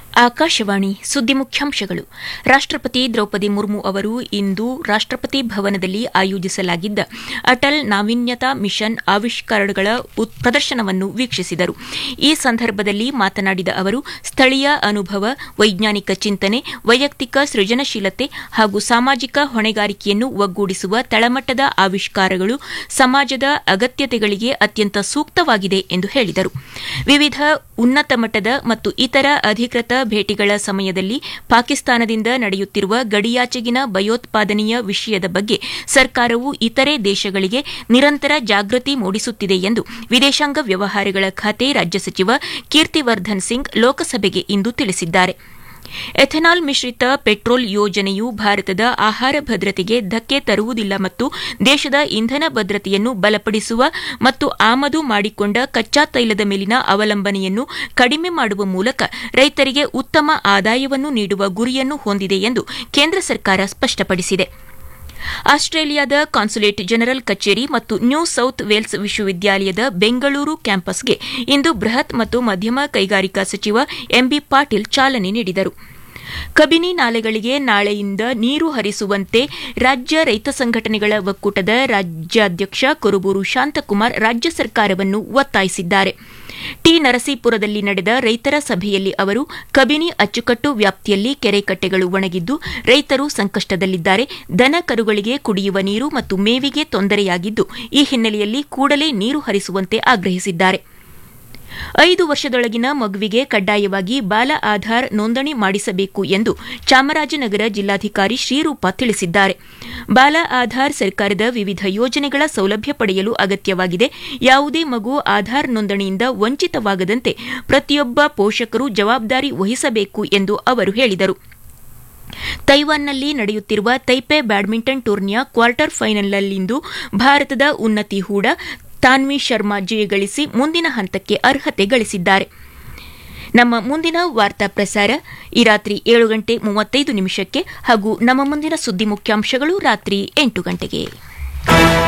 ಆಕಾಶವಾಣಿ ಸುದ್ದಿ ಮುಖ್ಯಾಂಶಗಳು ರಾಷ್ಟಪತಿ ದ್ರೌಪದಿ ಮುರ್ಮು ಅವರು ಇಂದು ರಾಷ್ಟಪತಿ ಭವನದಲ್ಲಿ ಆಯೋಜಿಸಲಾಗಿದ್ದ ಅಟಲ್ ನಾವೀನ್ಯತಾ ಮಿಷನ್ ಆವಿಷ್ಕಾರಗಳ ಪ್ರದರ್ಶನವನ್ನು ವೀಕ್ಷಿಸಿದರು ಈ ಸಂದರ್ಭದಲ್ಲಿ ಮಾತನಾಡಿದ ಅವರು ಸ್ಥಳೀಯ ಅನುಭವ ವೈಜ್ಞಾನಿಕ ಚಿಂತನೆ ವೈಯಕ್ತಿಕ ಸೃಜನಶೀಲತೆ ಹಾಗೂ ಸಾಮಾಜಿಕ ಹೊಣೆಗಾರಿಕೆಯನ್ನು ಒಗ್ಗೂಡಿಸುವ ತಳಮಟ್ಟದ ಆವಿಷ್ಕಾರಗಳು ಸಮಾಜದ ಅಗತ್ಯತೆಗಳಿಗೆ ಅತ್ಯಂತ ಸೂಕ್ತವಾಗಿದೆ ಎಂದು ಹೇಳಿದರು ವಿವಿಧ ಉನ್ನತ ಮಟ್ಟದ ಮತ್ತು ಇತರ ಅಧಿಕೃತ ಭೇಟಿಗಳ ಸಮಯದಲ್ಲಿ ಪಾಕಿಸ್ತಾನದಿಂದ ನಡೆಯುತ್ತಿರುವ ಗಡಿಯಾಚೆಗಿನ ಭಯೋತ್ಪಾದನೆಯ ವಿಷಯದ ಬಗ್ಗೆ ಸರ್ಕಾರವು ಇತರೆ ದೇಶಗಳಿಗೆ ನಿರಂತರ ಜಾಗೃತಿ ಮೂಡಿಸುತ್ತಿದೆ ಎಂದು ವಿದೇಶಾಂಗ ವ್ಯವಹಾರಗಳ ಖಾತೆ ರಾಜ್ಯ ಸಚಿವ ಕೀರ್ತಿವರ್ಧನ್ ಸಿಂಗ್ ಲೋಕಸಭೆಗೆ ಇಂದು ತಿಳಿಸಿದ್ದಾರೆ ಎಥೆನಾಲ್ ಮಿಶ್ರಿತ ಪೆಟ್ರೋಲ್ ಯೋಜನೆಯು ಭಾರತದ ಆಹಾರ ಭದ್ರತೆಗೆ ಧಕ್ಕೆ ತರುವುದಿಲ್ಲ ಮತ್ತು ದೇಶದ ಇಂಧನ ಭದ್ರತೆಯನ್ನು ಬಲಪಡಿಸುವ ಮತ್ತು ಆಮದು ಮಾಡಿಕೊಂಡ ಕಚ್ಚಾ ತೈಲದ ಮೇಲಿನ ಅವಲಂಬನೆಯನ್ನು ಕಡಿಮೆ ಮಾಡುವ ಮೂಲಕ ರೈತರಿಗೆ ಉತ್ತಮ ಆದಾಯವನ್ನು ನೀಡುವ ಗುರಿಯನ್ನು ಹೊಂದಿದೆ ಎಂದು ಕೇಂದ್ರ ಸರ್ಕಾರ ಸ್ಪಷ್ಟಪಡಿಸಿದೆ ಆಸ್ಟ್ರೇಲಿಯಾದ ಕಾನ್ಸುಲೇಟ್ ಜನರಲ್ ಕಚೇರಿ ಮತ್ತು ನ್ಯೂ ಸೌತ್ ವೇಲ್ಸ್ ವಿಶ್ವವಿದ್ಯಾಲಯದ ಬೆಂಗಳೂರು ಕ್ಯಾಂಪಸ್ಗೆ ಇಂದು ಬೃಹತ್ ಮತ್ತು ಮಧ್ಯಮ ಕೈಗಾರಿಕಾ ಸಚಿವ ಎಂಬಿ ಪಾಟೀಲ್ ಚಾಲನೆ ನೀಡಿದರು ಕಬಿನಿ ನಾಲೆಗಳಿಗೆ ನಾಳೆಯಿಂದ ನೀರು ಹರಿಸುವಂತೆ ರಾಜ್ಯ ರೈತ ಸಂಘಟನೆಗಳ ಒಕ್ಕೂಟದ ರಾಜ್ಯಾಧ್ಯಕ್ಷ ಕುರುಬೂರು ಶಾಂತಕುಮಾರ್ ರಾಜ್ಯ ಸರ್ಕಾರವನ್ನು ಒತ್ತಾಯಿಸಿದ್ದಾರೆ ಟಿ ನರಸೀಪುರದಲ್ಲಿ ನಡೆದ ರೈತರ ಸಭೆಯಲ್ಲಿ ಅವರು ಕಬಿನಿ ಅಚ್ಚುಕಟ್ಟು ವ್ಯಾಪ್ತಿಯಲ್ಲಿ ಕೆರೆಕಟ್ಟೆಗಳು ಒಣಗಿದ್ದು ರೈತರು ಸಂಕಷ್ಟದಲ್ಲಿದ್ದಾರೆ ದನ ಕರುಗಳಿಗೆ ಕುಡಿಯುವ ನೀರು ಮತ್ತು ಮೇವಿಗೆ ತೊಂದರೆಯಾಗಿದ್ದು ಈ ಹಿನ್ನೆಲೆಯಲ್ಲಿ ಕೂಡಲೇ ನೀರು ಹರಿಸುವಂತೆ ಆಗ್ರಹಿಸಿದ್ದಾರೆ ಐದು ವರ್ಷದೊಳಗಿನ ಮಗುವಿಗೆ ಕಡ್ಡಾಯವಾಗಿ ಬಾಲ ಆಧಾರ್ ನೋಂದಣಿ ಮಾಡಿಸಬೇಕು ಎಂದು ಚಾಮರಾಜನಗರ ಜಿಲ್ಲಾಧಿಕಾರಿ ಶ್ರೀರೂಪ ತಿಳಿಸಿದ್ದಾರೆ ಬಾಲ ಆಧಾರ್ ಸರ್ಕಾರದ ವಿವಿಧ ಯೋಜನೆಗಳ ಸೌಲಭ್ಯ ಪಡೆಯಲು ಅಗತ್ಯವಾಗಿದೆ ಯಾವುದೇ ಮಗು ಆಧಾರ್ ನೋಂದಣಿಯಿಂದ ವಂಚಿತವಾಗದಂತೆ ಪ್ರತಿಯೊಬ್ಬ ಪೋಷಕರು ಜವಾಬ್ದಾರಿ ವಹಿಸಬೇಕು ಎಂದು ಅವರು ಹೇಳಿದರು ತೈವಾನ್ನಲ್ಲಿ ನಡೆಯುತ್ತಿರುವ ತೈಪೆ ಬ್ಯಾಡ್ಮಿಂಟನ್ ಟೂರ್ನಿಯ ಕ್ವಾರ್ಟರ್ ಫೈನಲ್ನಲ್ಲಿಂದು ಭಾರತದ ಉನ್ನತಿ ಹೂಡ ತಾನ್ವಿ ಶರ್ಮಾ ಜಯಗಳಿಸಿ ಮುಂದಿನ ಹಂತಕ್ಕೆ ಅರ್ಹತೆ ಗಳಿಸಿದ್ದಾರೆ ನಮ್ಮ ಮುಂದಿನ ವಾರ್ತಾ ಪ್ರಸಾರ ಈ ರಾತ್ರಿ ಏಳು ಗಂಟೆ ಮೂವತ್ತೈದು ನಿಮಿಷಕ್ಕೆ ಹಾಗೂ ನಮ್ಮ ಮುಂದಿನ ಸುದ್ದಿ ಮುಖ್ಯಾಂಶಗಳು ರಾತ್ರಿ ಎಂಟು ಗಂಟೆಗೆ